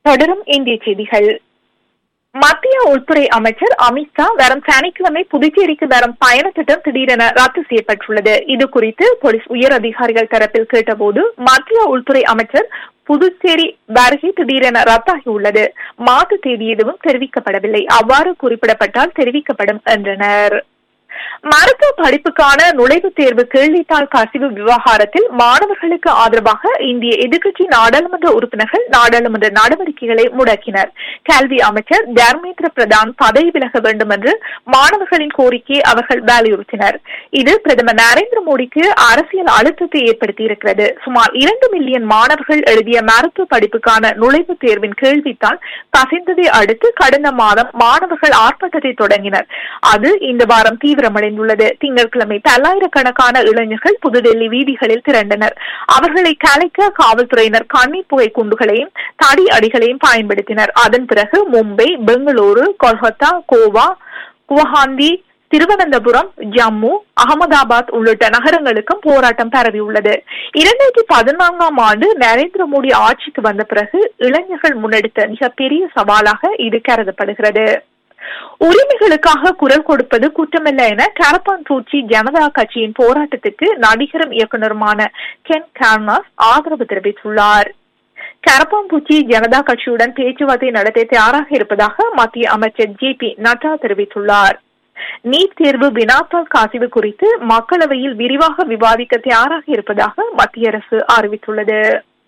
தொடரும் இந்திய செய்திகள் மத்திய உள்துறை அமைச்சர் அமித்ஷா வரும் சனிக்கிழமை புதுச்சேரிக்கு வரும் பயண திட்டம் திடீரென ரத்து செய்யப்பட்டுள்ளது இது குறித்து போலீஸ் உயர் அதிகாரிகள் தரப்பில் கேட்டபோது மத்திய உள்துறை அமைச்சர் புதுச்சேரி வருகை திடீரென ரத்தாகியுள்ளது மாற்று தேதி எதுவும் தெரிவிக்கப்படவில்லை அவ்வாறு குறிப்பிடப்பட்டால் தெரிவிக்கப்படும் என்றனர் மருத்துவ படிப்புக்கான நுழைவுத் தேர்வு கேள்வித்தாள் கசிவு விவகாரத்தில் மாணவர்களுக்கு ஆதரவாக இந்திய எதிர்க்கட்சி நாடாளுமன்ற உறுப்பினர்கள் நாடாளுமன்ற நடவடிக்கைகளை முடக்கினர் கல்வி அமைச்சர் தர்மேந்திர பிரதான் பதவி விலக வேண்டும் என்று மாணவர்களின் கோரிக்கையை அவர்கள் வலியுறுத்தினர் இது பிரதமர் நரேந்திர மோடிக்கு அரசியல் அழுத்தத்தை ஏற்படுத்தியிருக்கிறது சுமார் இரண்டு மில்லியன் மாணவர்கள் எழுதிய மருத்துவ படிப்புக்கான நுழைவுத் தேர்வின் கேள்வித்தாள் கசிந்ததை அடுத்து கடந்த மாதம் மாணவர்கள் ஆர்ப்பாட்டத்தை தொடங்கினர் அது இந்த வாரம் தீவிரமடைந்துள்ளது திங்கட்கிழமை பல்லாயிரக்கணக்கான இளைஞர்கள் புதுடெல்லி வீதிகளில் திரண்டனர் அவர்களை கலைக்க காவல்துறையினர் கண்ணீர் புகை குண்டுகளையும் தடி அடிகளையும் பயன்படுத்தினர் அதன் பிறகு மும்பை பெங்களூரு கொல்கத்தா கோவா குவஹாந்தி திருவனந்தபுரம் ஜம்மு அகமதாபாத் உள்ளிட்ட நகரங்களுக்கும் போராட்டம் பரவியுள்ளது இரண்டாயிரத்தி பதினான்காம் ஆண்டு நரேந்திர மோடி ஆட்சிக்கு வந்த பிறகு இளைஞர்கள் முன்னெடுத்த மிகப்பெரிய சவாலாக இது கருதப்படுகிறது உரிமைகளுக்காக குரல் கொடுப்பது குற்றமல்ல என கரப்பான் பூச்சி ஜனதா கட்சியின் போராட்டத்துக்கு நடிகரும் இயக்குநருமான கென் கார்னாஸ் ஆதரவு தெரிவித்துள்ளார் கரப்பாம்பூச்சி ஜனதா கட்சியுடன் பேச்சுவார்த்தை நடத்த தயாராக இருப்பதாக மத்திய அமைச்சர் ஜே பி நட்டா தெரிவித்துள்ளார் நீட் தேர்வு வினாத்தாள் கசிவு குறித்து மக்களவையில் விரிவாக விவாதிக்க தயாராக இருப்பதாக மத்திய அரசு அறிவித்துள்ளது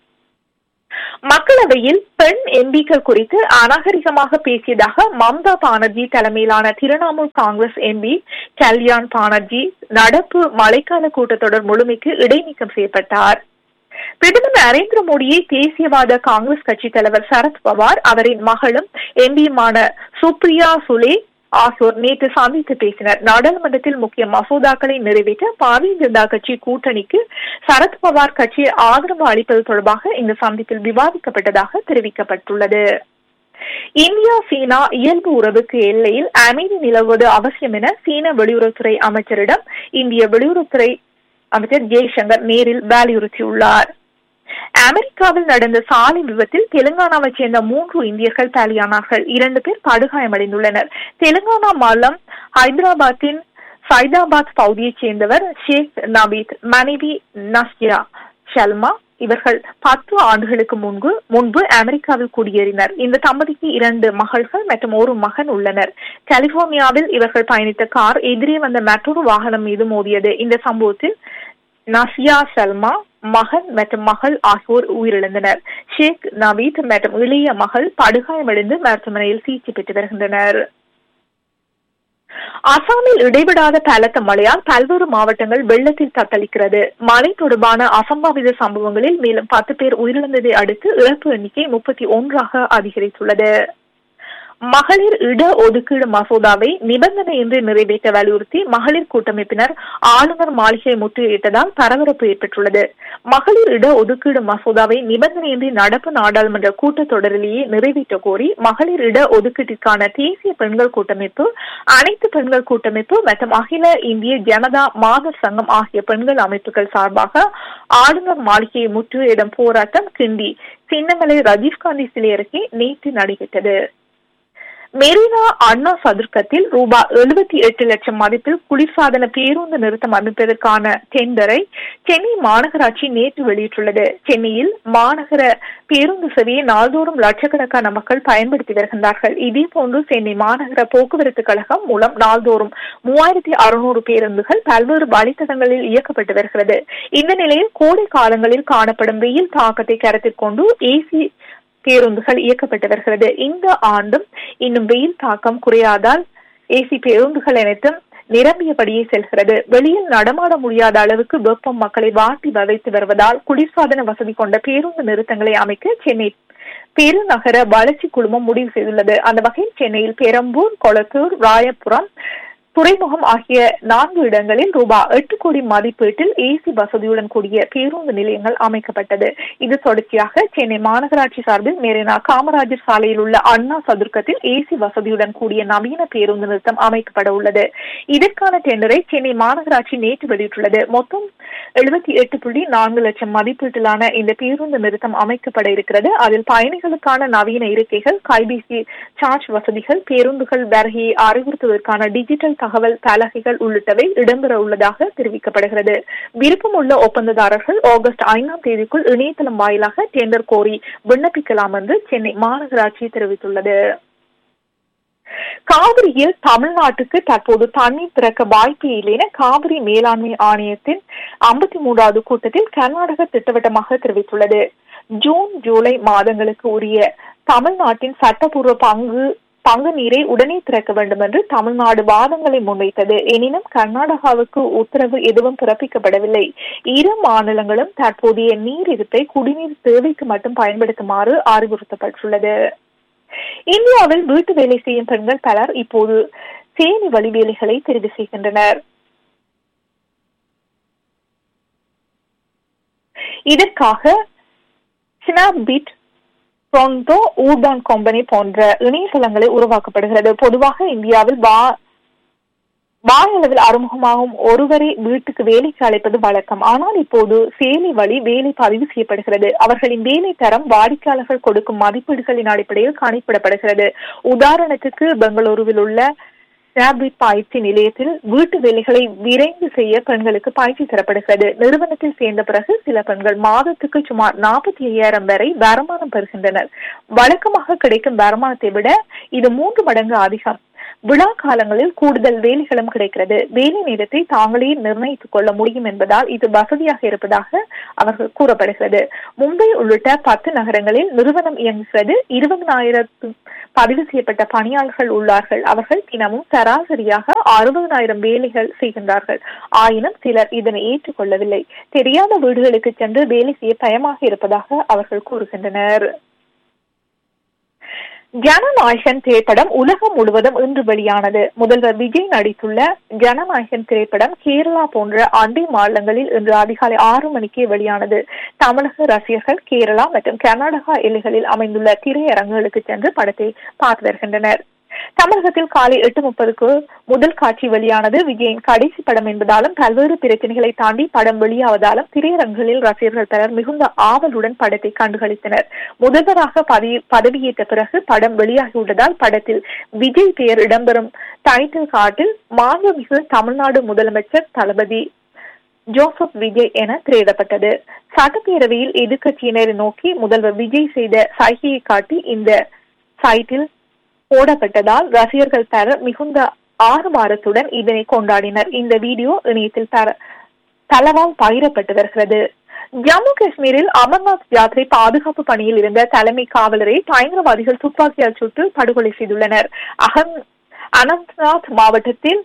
மக்களவையில் பெண் எம்பிக்கள் குறித்து அநாகரிகமாக பேசியதாக மம்தா பானர்ஜி தலைமையிலான திரிணாமுல் காங்கிரஸ் எம்பி கல்யாண் பானர்ஜி நடப்பு மழைக்கால கூட்டத்தொடர் முழுமைக்கு இடைநீக்கம் செய்யப்பட்டார் பிரதமர் நரேந்திர மோடியை தேசியவாத காங்கிரஸ் கட்சி தலைவர் சரத் பவார் அவரின் மகளும் எம்பியுமான சுப்ரியா சுலே ஆகியோர் நேற்று சந்தித்து பேசினர் நாடாளுமன்றத்தில் முக்கிய மசோதாக்களை நிறைவேற்ற பாரதிய ஜனதா கட்சி கூட்டணிக்கு சரத்பவார் கட்சி ஆதரவு அளிப்பது தொடர்பாக இந்த சந்திப்பில் விவாதிக்கப்பட்டதாக தெரிவிக்கப்பட்டுள்ளது இந்தியா சீனா இயல்பு உறவுக்கு எல்லையில் அமைதி நிலவுவது அவசியம் என சீன வெளியுறவுத்துறை அமைச்சரிடம் இந்திய வெளியுறவுத்துறை அமைச்சர் ஜெய்சங்கர் நேரில் வலியுறுத்தியுள்ளார் அமெரிக்காவில் நடந்த சாலை விபத்தில் தெலுங்கானாவைச் சேர்ந்த மூன்று இந்தியர்கள் பலியானார்கள் இரண்டு பேர் படுகாயமடைந்துள்ளனர் தெலுங்கானா மாநிலம் ஹைதராபாத்தின் சைதாபாத் பகுதியைச் சேர்ந்தவர் ஷேக் நபீத் மனைவி நஸ்யா ஷல்மா இவர்கள் பத்து ஆண்டுகளுக்கு முன்பு முன்பு அமெரிக்காவில் குடியேறினர் இந்த தம்பதிக்கு இரண்டு மகள்கள் மற்றும் ஒரு மகன் உள்ளனர் கலிபோர்னியாவில் இவர்கள் பயணித்த கார் எதிரே வந்த மற்றொரு வாகனம் மீது மோதியது இந்த சம்பவத்தில் நசியா சல்மா மகன் மற்றும் மகள் ஆகியோர் உயிரிழந்தனர் ஷேக் நவீத் மற்றும் இளைய மகள் படுகாயமடைந்து மருத்துவமனையில் சிகிச்சை பெற்று வருகின்றனர் அசாமில் இடைவிடாத பலத்த மழையால் பல்வேறு மாவட்டங்கள் வெள்ளத்தில் தத்தளிக்கிறது மழை தொடர்பான அசம்பாவித சம்பவங்களில் மேலும் பத்து பேர் உயிரிழந்ததை அடுத்து இழப்பு எண்ணிக்கை முப்பத்தி ஒன்றாக அதிகரித்துள்ளது மகளிர் இட ஒதுக்கீடு மசோதாவை நிபந்தனையின்றி நிறைவேற்ற வலியுறுத்தி மகளிர் கூட்டமைப்பினர் ஆளுநர் மாளிகை முற்றுகையிட்டதால் பரபரப்பு ஏற்பட்டுள்ளது மகளிர் இட ஒதுக்கீடு மசோதாவை நிபந்தனையின்றி நடப்பு நாடாளுமன்ற கூட்டத்தொடரிலேயே நிறைவேற்ற கோரி மகளிர் இட ஒதுக்கீட்டிற்கான தேசிய பெண்கள் கூட்டமைப்பு அனைத்து பெண்கள் கூட்டமைப்பு மற்றும் அகில இந்திய ஜனதா மாதர் சங்கம் ஆகிய பெண்கள் அமைப்புகள் சார்பாக ஆளுநர் மாளிகையை முற்றுகையிடும் போராட்டம் கிண்டி சின்னமலை ராஜீவ்காந்தி சிலை அருகே நேற்று நடைபெற்றது மெரினா அண்ணா சதுர்க்கத்தில் ரூபாய் எழுபத்தி எட்டு லட்சம் மதிப்பில் குளிர்சாதன பேருந்து நிறுத்தம் அமைப்பதற்கான டெண்டரை சென்னை மாநகராட்சி நேற்று வெளியிட்டுள்ளது சென்னையில் மாநகர பேருந்து சேவையை நாள்தோறும் லட்சக்கணக்கான மக்கள் பயன்படுத்தி வருகின்றார்கள் இதேபோன்று சென்னை மாநகர போக்குவரத்து கழகம் மூலம் நாள்தோறும் மூவாயிரத்தி அறுநூறு பேருந்துகள் பல்வேறு வழித்தடங்களில் இயக்கப்பட்டு வருகிறது இந்த நிலையில் கோடை காலங்களில் காணப்படும் வெயில் தாக்கத்தை கருத்தில் கொண்டு ஏசி பேருந்துகள் இயக்கப்பட்டு வருகிறது இந்த ஆண்டும் இன்னும் வெயில் தாக்கம் குறையாதால் ஏசி பேருந்துகள் அனைத்தும் நிரம்பியபடியே செல்கிறது வெளியில் நடமாட முடியாத அளவுக்கு வெப்பம் மக்களை வாட்டி வதைத்து வருவதால் குளிர்சாதன வசதி கொண்ட பேருந்து நிறுத்தங்களை அமைக்க சென்னை பெருநகர வளர்ச்சி குழுமம் முடிவு செய்துள்ளது அந்த வகையில் சென்னையில் பெரம்பூர் கொளத்தூர் ராயபுரம் துறைமுகம் ஆகிய நான்கு இடங்களில் ரூபாய் எட்டு கோடி மதிப்பீட்டில் ஏசி வசதியுடன் கூடிய பேருந்து நிலையங்கள் அமைக்கப்பட்டது இது தொடர்ச்சியாக சென்னை மாநகராட்சி சார்பில் மெரினா காமராஜர் சாலையில் உள்ள அண்ணா சதுர்க்கத்தில் ஏசி வசதியுடன் கூடிய நவீன பேருந்து நிறுத்தம் அமைக்கப்பட உள்ளது இதற்கான டெண்டரை சென்னை மாநகராட்சி நேற்று வெளியிட்டுள்ளது மொத்தம் எழுபத்தி எட்டு புள்ளி நான்கு லட்சம் மதிப்பீட்டிலான இந்த பேருந்து நிறுத்தம் அமைக்கப்பட இருக்கிறது அதில் பயணிகளுக்கான நவீன இருக்கைகள் கைபேசி சார்ஜ் வசதிகள் பேருந்துகள் வருகையை அறிவுறுத்துவதற்கான டிஜிட்டல் தகவல் பலகைகள் உள்ளிட்டவை இடம்பெற உள்ளதாக தெரிவிக்கப்படுகிறது விருப்பமுள்ள ஒப்பந்ததாரர்கள் ஆகஸ்ட் ஐந்தாம் தேதிக்குள் இணையதளம் வாயிலாக டெண்டர் கோரி விண்ணப்பிக்கலாம் என்று சென்னை மாநகராட்சி தெரிவித்துள்ளது காவிரியில் தமிழ்நாட்டுக்கு தற்போது தண்ணீர் திறக்க வாய்ப்பே இல்லை என காவிரி மேலாண்மை ஆணையத்தின் ஐம்பத்தி மூன்றாவது கூட்டத்தில் கர்நாடக திட்டவட்டமாக தெரிவித்துள்ளது ஜூன் ஜூலை மாதங்களுக்கு உரிய தமிழ்நாட்டின் சட்டப்பூர்வ பங்கு பங்கு நீரை உடனே திறக்க வேண்டும் என்று தமிழ்நாடு வாதங்களை முன்வைத்தது எனினும் கர்நாடகாவுக்கு உத்தரவு எதுவும் பிறப்பிக்கப்படவில்லை இரு மாநிலங்களும் தற்போதைய நீர் இருப்பை குடிநீர் தேவைக்கு மட்டும் பயன்படுத்துமாறு அறிவுறுத்தப்பட்டுள்ளது இந்தியாவில் வீட்டு வேலை செய்யும் பெண்கள் பலர் இப்போது சேனி வழி வேலைகளை தெரிவு செய்கின்றனர் இதற்காக ஸ்னாப்பிட் டொரண்டோ ஊர்பான் கம்பெனி போன்ற இணையதளங்களை உருவாக்கப்படுகிறது பொதுவாக இந்தியாவில் வா வாயளவில் அறிமுகமாகும் ஒருவரை வீட்டுக்கு வேலைக்கு அழைப்பது வழக்கம் ஆனால் இப்போது செயலி வழி வேலை பதிவு செய்யப்படுகிறது அவர்களின் வேலை தரம் வாடிக்கையாளர்கள் கொடுக்கும் மதிப்பீடுகளின் அடிப்படையில் கணிப்பிடப்படுகிறது உதாரணத்துக்கு பெங்களூருவில் உள்ள ரேபிட் பயிற்சி நிலையத்தில் வீட்டு வேலைகளை விரைந்து செய்ய பெண்களுக்கு பயிற்சி தரப்படுகிறது நிறுவனத்தில் சேர்ந்த பிறகு சில பெண்கள் மாதத்துக்கு சுமார் நாற்பத்தி ஐயாயிரம் வரை வருமானம் பெறுகின்றனர் வழக்கமாக கிடைக்கும் வருமானத்தை விட இது மூன்று மடங்கு அதிகம் விழா காலங்களில் கூடுதல் வேலைகளும் கிடைக்கிறது வேலை நேரத்தை தாங்களே நிர்ணயித்துக் கொள்ள முடியும் என்பதால் இது வசதியாக இருப்பதாக அவர்கள் கூறப்படுகிறது மும்பை உள்ளிட்ட பத்து நகரங்களில் நிறுவனம் இயங்குகிறது இருபதனாயிரத்து பதிவு செய்யப்பட்ட பணியாளர்கள் உள்ளார்கள் அவர்கள் தினமும் சராசரியாக அறுபதனாயிரம் வேலைகள் செய்கின்றார்கள் ஆயினும் சிலர் இதனை ஏற்றுக்கொள்ளவில்லை தெரியாத வீடுகளுக்கு சென்று வேலை செய்ய பயமாக இருப்பதாக அவர்கள் கூறுகின்றனர் ஜனநாயகன் திரைப்படம் உலகம் முழுவதும் இன்று வெளியானது முதல்வர் விஜய் நடித்துள்ள ஜனநாயகன் திரைப்படம் கேரளா போன்ற அண்டை மாநிலங்களில் இன்று அதிகாலை ஆறு மணிக்கு வெளியானது தமிழக ரசிகர்கள் கேரளா மற்றும் கர்நாடகா எல்லைகளில் அமைந்துள்ள திரையரங்குகளுக்கு சென்று படத்தை பார்த்து வருகின்றனர் தமிழகத்தில் காலை எட்டு முப்பதுக்கு முதல் காட்சி வெளியானது விஜயின் கடைசி படம் என்பதாலும் பல்வேறு பிரச்சனைகளை தாண்டி படம் வெளியாவதாலும் திரையரங்குகளில் ரசிகர்கள் பலர் மிகுந்த ஆவலுடன் படத்தை கண்டுகளித்தனர் முதல்வராக பதவியேற்ற பிறகு படம் வெளியாகியுள்ளதால் படத்தில் விஜய் பெயர் இடம்பெறும் டைட்டில் கார்டில் மாண்புமிகு தமிழ்நாடு முதலமைச்சர் தளபதி ஜோசப் விஜய் என திரையிடப்பட்டது சட்டப்பேரவையில் எதிர்கட்சியினரை நோக்கி முதல்வர் விஜய் செய்த சைகையை காட்டி இந்த சைட்டில் போடப்பட்டதால் ரசிகர்கள் பலர் மிகுந்த ஆரவாரத்துடன் இதனை கொண்டாடினர் இந்த வீடியோ இணையத்தில் தளவால் பகிரப்பட்டு வருகிறது ஜம்மு காஷ்மீரில் அமர்நாத் யாத்திரை பாதுகாப்பு பணியில் இருந்த தலைமை காவலரை பயங்கரவாதிகள் துப்பாக்கியால் சுட்டு படுகொலை செய்துள்ளனர் அகம் அனந்த்நாத் மாவட்டத்தில்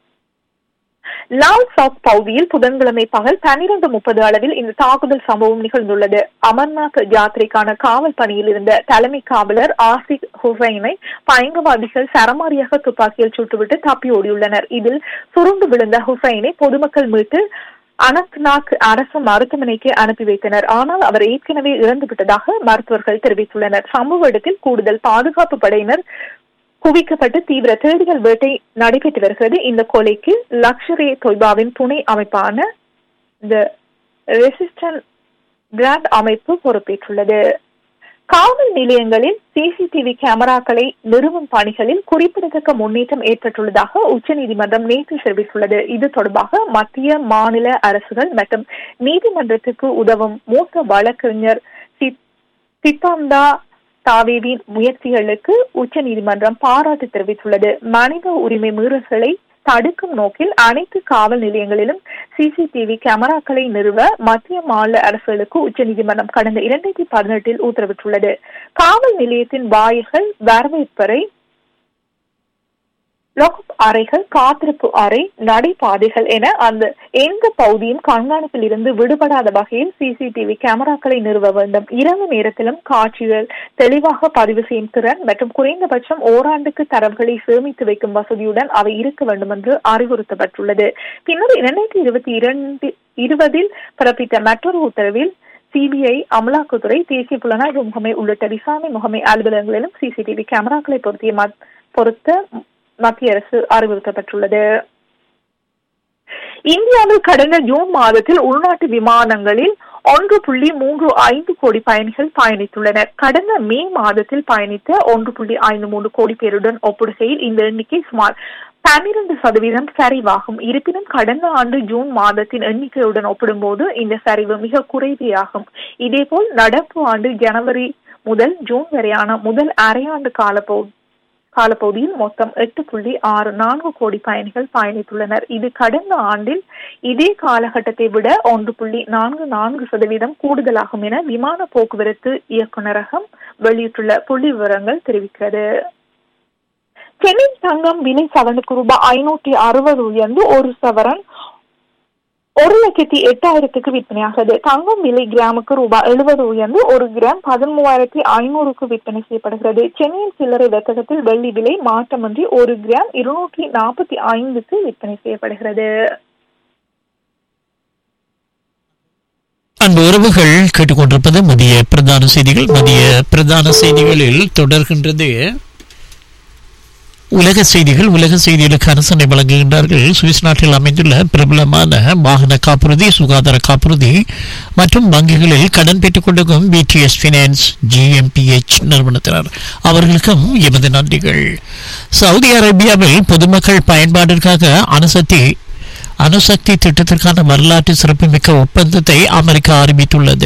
லால் சவுத் பகுதியில் புதன்கிழமை பகல் பன்னிரண்டு முப்பது அளவில் இந்த தாக்குதல் சம்பவம் நிகழ்ந்துள்ளது அமர்நாத் யாத்திரைக்கான காவல் பணியில் இருந்த தலைமை காவலர் ஆசிக் ஹுசைனை பயங்கரவாதிகள் சரமாரியாக துப்பாக்கியில் சுட்டுவிட்டு தப்பி ஓடியுள்ளனர் இதில் சுருண்டு விழுந்த ஹுசைனை பொதுமக்கள் மீட்டு அனந்த்நாக் அரசு மருத்துவமனைக்கு அனுப்பி வைத்தனர் ஆனால் அவர் ஏற்கனவே இறந்துவிட்டதாக மருத்துவர்கள் தெரிவித்துள்ளனர் சம்பவ இடத்தில் கூடுதல் பாதுகாப்பு படையினர் குவிக்கப்பட்டு தீவிர தேடுதல் வேட்டை நடைபெற்று வருகிறது இந்த கொலைக்கு லக்ஷரே தொய்பாவின் துணை அமைப்பான இந்த ரெசிஸ்டன் கிராண்ட் அமைப்பு பொறுப்பேற்றுள்ளது காவல் நிலையங்களில் சிசிடிவி கேமராக்களை நிறுவும் பணிகளில் குறிப்பிடத்தக்க முன்னேற்றம் ஏற்பட்டுள்ளதாக உச்சநீதிமன்றம் நேற்று தெரிவித்துள்ளது இது தொடர்பாக மத்திய மாநில அரசுகள் மற்றும் நீதிமன்றத்துக்கு உதவும் மூத்த வழக்கறிஞர் சித்தாந்தா தாவேவின் முயற்சிகளுக்கு உச்சநீதிமன்றம் பாராட்டு தெரிவித்துள்ளது மனித உரிமை மீறல்களை தடுக்கும் நோக்கில் அனைத்து காவல் நிலையங்களிலும் சிசிடிவி கேமராக்களை நிறுவ மத்திய மாநில அரசுகளுக்கு உச்சநீதிமன்றம் கடந்த இரண்டாயிரத்தி பதினெட்டில் உத்தரவிட்டுள்ளது காவல் நிலையத்தின் வாயில்கள் வரவேற்பறை லாக்அப் அறைகள் காத்திருப்பு அறை நடைபாதைகள் என அந்த எந்த பகுதியும் கண்காணிப்பில் இருந்து விடுபடாத வகையில் சிசிடிவி கேமராக்களை நிறுவ வேண்டும் இரவு நேரத்திலும் காட்சிகள் தெளிவாக பதிவு செய்யும் திறன் மற்றும் குறைந்தபட்சம் ஓராண்டுக்கு தரவுகளை சேமித்து வைக்கும் வசதியுடன் அவை இருக்க வேண்டும் என்று அறிவுறுத்தப்பட்டுள்ளது பின்னர் இரண்டாயிரத்தி இருபத்தி இரண்டு இருபதில் பிறப்பித்த மற்றொரு உத்தரவில் சிபிஐ அமலாக்கத்துறை தேசிய புலனாய்வு முகமை உள்ளிட்ட விசாரணை முகமை அலுவலகங்களிலும் சிசிடிவி கேமராக்களை பொருத்திய பொருத்த மத்திய அரசு அறிவுறுத்தப்பட்டுள்ளது இந்தியாவில் கடந்த ஜூன் மாதத்தில் உள்நாட்டு விமானங்களில் ஒன்று புள்ளி மூன்று ஐந்து கோடி பயணிகள் பயணித்துள்ளனர் கடந்த மே மாதத்தில் பயணித்த ஒன்று புள்ளி ஐந்து மூன்று கோடி பேருடன் ஒப்பிடுகையில் இந்த எண்ணிக்கை சுமார் பன்னிரண்டு சதவீதம் சரிவாகும் இருப்பினும் கடந்த ஆண்டு ஜூன் மாதத்தின் எண்ணிக்கையுடன் ஒப்பிடும்போது இந்த சரிவு மிக குறைவேயாகும் இதேபோல் நடப்பு ஆண்டு ஜனவரி முதல் ஜூன் வரையான முதல் அரையாண்டு காலப்போ காலப்பகுதியில் மொத்தம் எட்டு புள்ளி ஆறு நான்கு கோடி பயணிகள் பயணித்துள்ளனர் இது கடந்த ஆண்டில் இதே காலகட்டத்தை விட ஒன்று புள்ளி நான்கு நான்கு சதவீதம் கூடுதலாகும் என விமான போக்குவரத்து இயக்குநரகம் வெளியிட்டுள்ள புள்ளி விவரங்கள் தெரிவிக்கிறது சென்னை தங்கம் விலை சவரனுக்கு ரூபாய் ஐநூற்றி அறுபது உயர்ந்து ஒரு சவரன் ஒரு லட்சத்தி எட்டாயிரத்துக்கு விற்பனையாகிறது தங்கம் விலை கிராமுக்கு ரூபாய் எழுபது உயர்ந்து ஒரு கிராம் பதிமூவாயிரத்தி ஐநூறுக்கு விற்பனை செய்யப்படுகிறது சென்னையின் சில்லறை வர்த்தகத்தில் வெள்ளி விலை மாற்றமின்றி ஒரு கிராம் இருநூற்றி நாற்பத்தி ஐந்துக்கு விற்பனை செய்யப்படுகிறது அன்பு உறவுகள் கேட்டுக்கொண்டிருப்பது மதிய பிரதான செய்திகள் மதிய பிரதான செய்திகளில் தொடர்கின்றது உலக செய்திகள் உலக செய்திகளுக்கு அரசனை வழங்குகின்றார்கள் சுவிஸ் நாட்டில் அமைந்துள்ள பிரபலமான வாகன காப்புறுதி சுகாதார காப்புறுதி மற்றும் வங்கிகளில் கடன் பெற்றுக் கொண்டிருக்கும் பிடிஎஸ் பினான்ஸ் ஜிஎம்பிஎச் நிறுவனத்தினர் அவர்களுக்கும் எமது நன்றிகள் சவுதி அரேபியாவில் பொதுமக்கள் பயன்பாட்டிற்காக அணுசக்தி அணுசக்தி திட்டத்திற்கான வரலாற்று சிறப்புமிக்க ஒப்பந்தத்தை அமெரிக்கா அறிவித்துள்ளது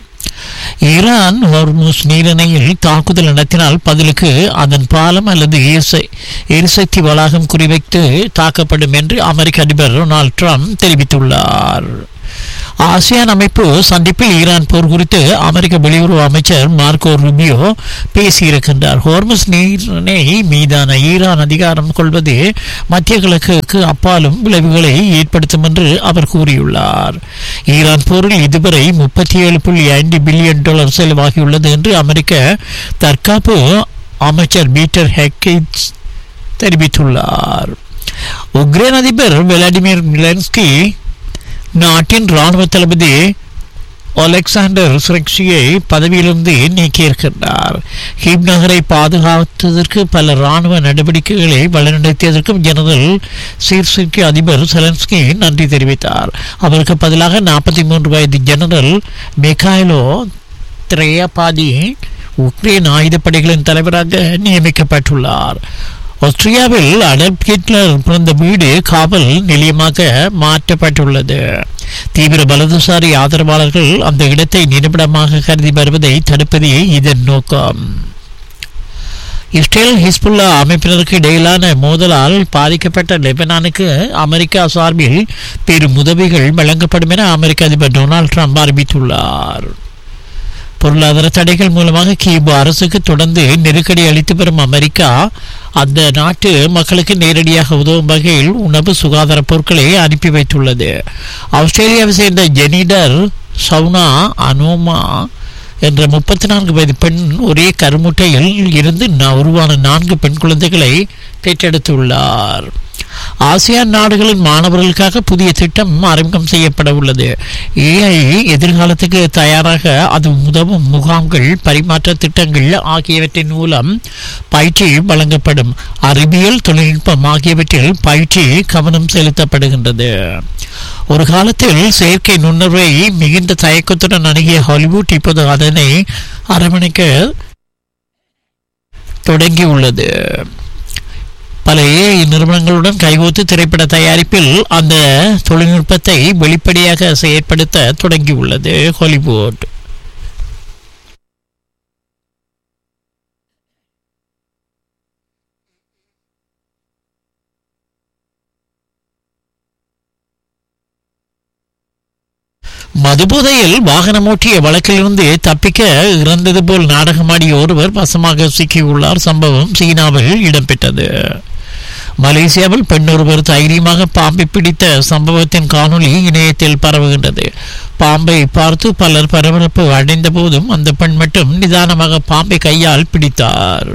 ஈரான் ஹோர்முஸ் நீரிணையில் தாக்குதல் நடத்தினால் பதிலுக்கு அதன் பாலம் அல்லது எரிசக்தி வளாகம் குறிவைத்து தாக்கப்படும் என்று அமெரிக்க அதிபர் டொனால்ட் ட்ரம்ப் தெரிவித்துள்ளார் ஆசியான் அமைப்பு சந்திப்பில் ஈரான் போர் குறித்து அமெரிக்க வெளியுறவு அமைச்சர் மார்க்கோ ருபியோ பேசியிருக்கின்றார் ஹோர்முஸ் நீரிணை மீதான ஈரான் அதிகாரம் கொள்வது மத்திய கிழக்குக்கு அப்பாலும் விளைவுகளை ஏற்படுத்தும் என்று அவர் கூறியுள்ளார் ஈரான் போரில் இதுவரை முப்பத்தி ஏழு புள்ளி ஐந்து பில்லியன் டாலர் செலவாகியுள்ளது என்று அமெரிக்க தற்காப்பு அமைச்சர் பீட்டர் ஹெக்கிட்ஸ் தெரிவித்துள்ளார் உக்ரைன் அதிபர் விளாடிமிர் மிலன்ஸ்கி நாட்டின் ராணுவ தளபதி ஒலெக்சாண்டர் சுரக்ஷியை பதவியிலிருந்து நீக்கியிருக்கின்றார் ஹீப் நகரை பாதுகாத்ததற்கு பல ராணுவ நடவடிக்கைகளை வழிநடத்தியதற்கும் ஜெனரல் சீர்சிற்கு அதிபர் செலன்ஸ்கி நன்றி தெரிவித்தார் அவருக்கு பதிலாக நாற்பத்தி மூன்று வயது ஜெனரல் மிகாயிலோ திரையபாதி உக்ரைன் ஆயுதப்படைகளின் தலைவராக நியமிக்கப்பட்டுள்ளார் ஆஸ்திரியாவில் அடல்ப் ஹிட்லர் பிறந்த வீடு காவல் நிலையமாக மாற்றப்பட்டுள்ளது தீவிர வலதுசாரி ஆதரவாளர்கள் அந்த இடத்தை நிரூபணமாக கருதி வருவதை தடுப்பதே இதன் நோக்கம் இஸ்ரேல் ஹிஸ்புல்லா அமைப்பினருக்கு இடையிலான மோதலால் பாதிக்கப்பட்ட லெபனானுக்கு அமெரிக்கா சார்பில் பெரும் உதவிகள் வழங்கப்படும் என அமெரிக்க அதிபர் டொனால்ட் ட்ரம்ப் அறிவித்துள்ளார் பொருளாதார தடைகள் மூலமாக கியூபா அரசுக்கு தொடர்ந்து நெருக்கடி அளித்து வரும் அமெரிக்கா அந்த நாட்டு மக்களுக்கு நேரடியாக உதவும் வகையில் உணவு சுகாதார பொருட்களை அனுப்பி வைத்துள்ளது ஆஸ்திரேலியாவை சேர்ந்த ஜெனிடர் சவுனா அனோமா என்ற முப்பத்தி நான்கு வயது பெண் ஒரே கருமுட்டையில் இருந்து உருவான நான்கு பெண் குழந்தைகளை பெற்றெடுத்துள்ளார் ஆசியான் நாடுகளின் மாணவர்களுக்காக புதிய திட்டம் அறிமுகம் செய்யப்பட உள்ளது ஏஐ எதிர்காலத்துக்கு தயாராக அது உதவும் முகாம்கள் பரிமாற்ற திட்டங்கள் ஆகியவற்றின் மூலம் பயிற்சி வழங்கப்படும் அறிவியல் தொழில்நுட்பம் ஆகியவற்றில் பயிற்சி கவனம் செலுத்தப்படுகின்றது ஒரு காலத்தில் செயற்கை நுண்ணர்வை மிகுந்த தயக்கத்துடன் அணுகிய ஹாலிவுட் இப்போது அதனை அரவணைக்க தொடங்கியுள்ளது பல ஏஐ நிறுவனங்களுடன் கைகோத்து திரைப்பட தயாரிப்பில் அந்த தொழில்நுட்பத்தை வெளிப்படையாக செயற்படுத்த தொடங்கியுள்ளது ஹாலிவுட் மதுபோதையில் வாகனம் ஓட்டிய வழக்கிலிருந்து தப்பிக்க இறந்தது போல் நாடகமாடிய ஒருவர் வசமாக சிக்கியுள்ளார் சம்பவம் சீனாவில் இடம்பெற்றது மலேசியாவில் பெண் ஒருவர் தைரியமாக பாம்பை பிடித்த சம்பவத்தின் காணொளி இணையத்தில் பரவுகின்றது பாம்பை பார்த்து பலர் பரபரப்பு அடைந்த போதும் அந்த பெண் மட்டும் நிதானமாக பாம்பை கையால் பிடித்தார்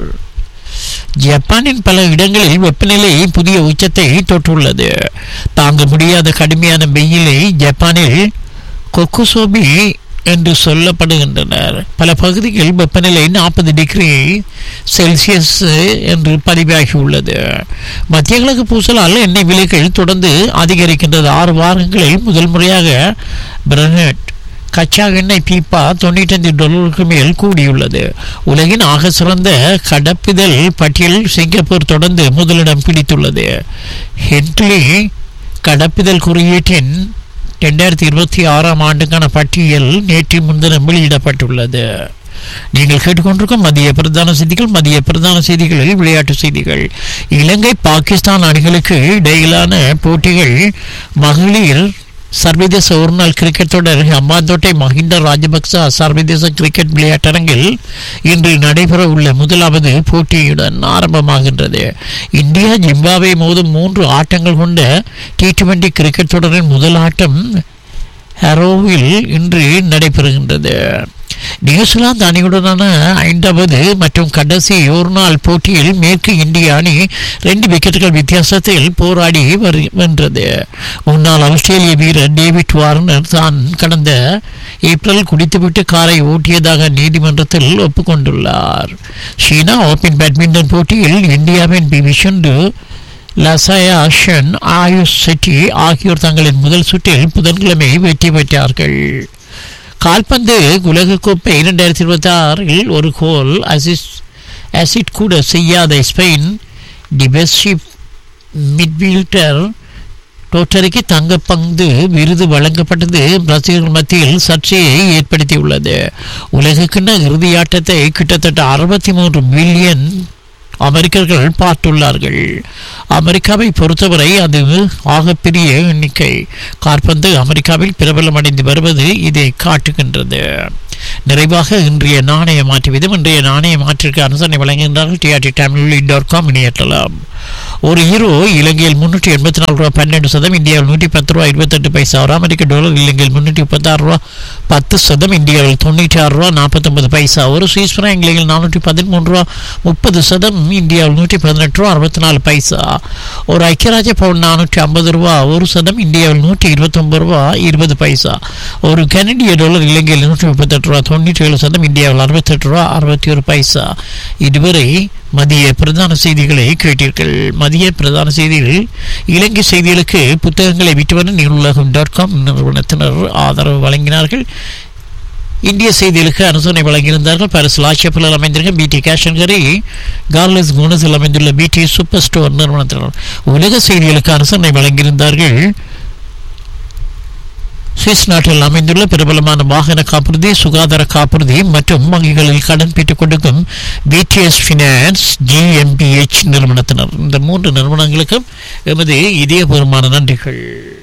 ஜப்பானின் பல இடங்களில் வெப்பநிலை புதிய உச்சத்தை தொட்டுள்ளது தாங்க முடியாத கடுமையான வெயிலை ஜப்பானில் கொக்குசோபி என்று சொல்லப்படுகின்றனர் பல பகுதிகளில் வெப்பநிலை நாற்பது டிகிரி செல்சியஸ் என்று பதிவாகியுள்ளது மத்திய கிழக்கு பூசலால் எண்ணெய் விலைகள் தொடர்ந்து அதிகரிக்கின்றது ஆறு வாரங்களில் முதல் முறையாக பிரனட் கச்சா எண்ணெய் பீப்பா தொண்ணூற்றஞ்சு டாலருக்கு மேல் கூடியுள்ளது உலகின் ஆக சிறந்த கடப்பிதழ் பட்டியலில் சிங்கப்பூர் தொடர்ந்து முதலிடம் பிடித்துள்ளது ஹென்ட்லி கடப்பிதழ் குறியீட்டின் ரெண்டாயிரத்தி இருபத்தி ஆறாம் ஆண்டுக்கான பட்டியல் நேற்று முன்தினம் வெளியிடப்பட்டுள்ளது நீங்கள் கேட்டுக்கொண்டிருக்கும் மதிய பிரதான செய்திகள் மதிய பிரதான செய்திகளில் விளையாட்டு செய்திகள் இலங்கை பாகிஸ்தான் அணிகளுக்கு இடையிலான போட்டிகள் மகளிர் சர்வதேச ஒருநாள் கிரிக்கெட் தொடர் அம்பாந்தோட்டை மஹிந்த ராஜபக்ச சர்வதேச கிரிக்கெட் விளையாட்டரங்கில் இன்று நடைபெற உள்ள முதலாவது போட்டியுடன் ஆரம்பமாகின்றது இந்தியா ஜிம்பாவே மோதும் மூன்று ஆட்டங்கள் கொண்ட டி டுவெண்டி கிரிக்கெட் தொடரின் முதல் ஆட்டம் ஹரோவில் இன்று நடைபெறுகின்றது நியூசிலாந்து அணியுடனான ஐந்தாவது மற்றும் கடைசி ஒரு நாள் போட்டியில் மேற்கு இந்திய அணி ரெண்டு விக்கெட்டுகள் வித்தியாசத்தில் போராடி வரு- வென்றது முன்னாள் ஆஸ்திரேலிய வீரர் டேவிட் வார்னர் தான் கடந்த ஏப்ரல் குடித்துவிட்டு காரை ஓட்டியதாக நீதிமன்றத்தில் ஒப்புக்கொண்டுள்ளார் சீனா ஓபன் பேட்மிண்டன் போட்டியில் இந்தியாவின் பி வி சிந்து லசயா ஷென் ஆயுஷ் செட்டி ஆகியோர் தங்களின் முதல் சுற்றில் புதன்கிழமை வெற்றி பெற்றார்கள் கால்பந்து உலகக்கோப்பை இரண்டாயிரத்தி இருபத்தி ஆறில் ஒரு கோல் அசிஸ் அசிட் கூட செய்யாத ஸ்பெயின் டிபெஸ்ஷிப் மிட்வீல்டர் டோட்டருக்கு தங்கப்பந்து விருது வழங்கப்பட்டது ரசிகர்கள் மத்தியில் சர்ச்சையை ஏற்படுத்தியுள்ளது உலகக்கிண்ண இறுதியாட்டத்தை கிட்டத்தட்ட அறுபத்தி மூன்று மில்லியன் அமெரிக்கர்கள் பார்த்துள்ளார்கள் அமெரிக்காவை பொறுத்தவரை அது ஆகப்பெரிய எண்ணிக்கை காற்பந்து அமெரிக்காவில் பிரபலமடைந்து வருவது இதை காட்டுகின்றது நிறைவாக இன்றைய நாணய மாற்று விதம் இன்றைய நாணய மாற்றிற்கு அனுசரணை வழங்குகின்றார்கள் டிஆர்டி தமிழ் டாட் காம் இணையத்தளம் ஒரு ஹீரோ இலங்கையில் முன்னூற்றி எண்பத்தி நாலு ரூபா பன்னெண்டு சதம் இந்தியாவில் நூற்றி பத்து ரூபா இருபத்தெட்டு பைசா ஒரு அமெரிக்க டாலர் இலங்கையில் முன்னூற்றி முப்பத்தாறு ரூபா பத்து சதம் இந்தியாவில் தொண்ணூற்றி ஆறு ரூபா நாற்பத்தொன்பது பைசா ஒரு சுவிஸ் பிராங்க் இலங்கையில் நானூற்றி பதிமூன்று ரூபா முப்பது சதம் இந்தியாவில் நூற்றி பதினெட்டு ரூபா அறுபத்தி நாலு பைசா ஒரு ஐக்கியராஜ்ய பவுன் நானூற்றி ஐம்பது ரூபா ஒரு சதம் இந்தியாவில் நூற்றி இருபத்தொம்பது ரூபா இருபது பைசா ஒரு கனடிய டாலர் இலங்கையில் நூற்றி முப்பத்தெட்டு ரூபா தொண்ணூற்றி ஏழு சதம் இந்தியாவில் அறுபத்தெட்டு ரூபா அறுபத்தி ஒரு பைசா இதுவரை மதிய பிரதான செய்திகளை கேட்டீர்கள் மதிய பிரதான செய்திகள் இலங்கை செய்திகளுக்கு புத்தகங்களை விட்டுவர நீருலகம் டாட் காம் நிறுவனத்தினர் ஆதரவு வழங்கினார்கள் இந்திய செய்திகளுக்கு அனுசரணை வழங்கியிருந்தார்கள் பாரிஸ் லாட்சியப்பில் அமைந்திருக்க பிடி கேஷன்கரி கார்லஸ் குணஸில் அமைந்துள்ள பிடி சூப்பர் ஸ்டோர் நிறுவனத்தினர் உலக செய்திகளுக்கு அனுசரணை வழங்கியிருந்தார்கள் சுவிஸ் நாட்டில் அமைந்துள்ள பிரபலமான வாகன காப்புறுதி சுகாதார காப்புறுதி மற்றும் வங்கிகளில் கடன் பெற்றுக் கொடுக்கும் பிடிஎஸ் ஃபினான்ஸ் ஜிஎம்பிஎச் நிறுவனத்தினர் இந்த மூன்று நிறுவனங்களுக்கும் எமது இதயபூர்வமான நன்றிகள்